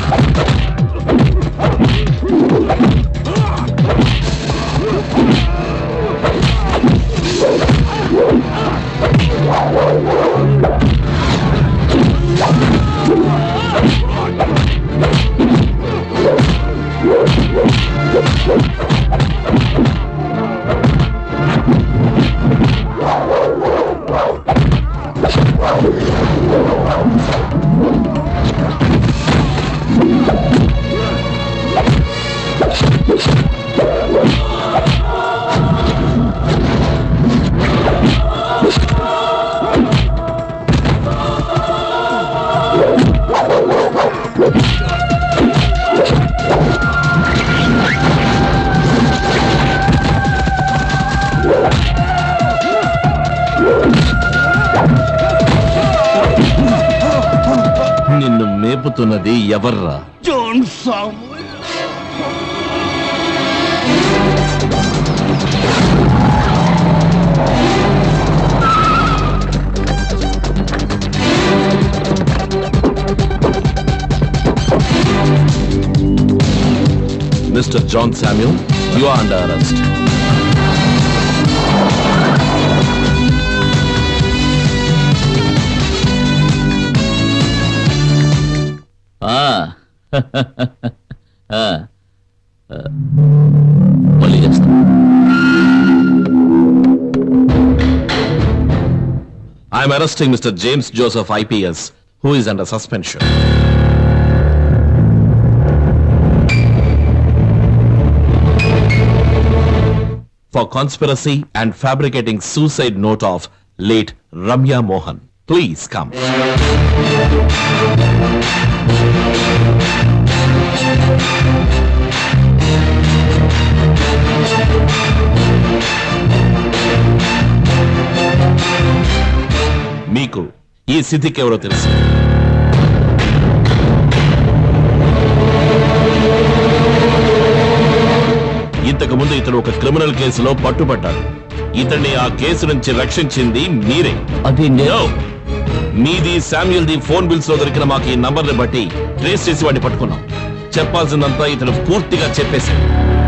నిన్ను మేపుతున్నది ఎవర్రా John Samuel mister John Samuel you are under arrest మళ్ళీ చేస్తా I'm arresting mister James Joseph IPS who is under suspension for conspiracy and fabricating suicide note of late Ramya Mohan. Please come. మీకు ఈ స్థితికి ఎవరో తెలుసు ఇంతకు ముందు ఇతడు ఒక క్రిమినల్ కేసులో పట్టుబడ్డాడు ఇతన్ని ఆ కేసు నుంచి రక్షించింది మీరే అది No. మీది శామ్యుల్ ది ఫోన్ బిల్స్ లో దొరికిన మాకు ఈ నంబర్ ని బట్టి ట్రేస్ చేసి వాడిని పట్టుకున్నాం చెప్పాల్సిందంతా ఇతను పూర్తిగా చెప్పేశాడు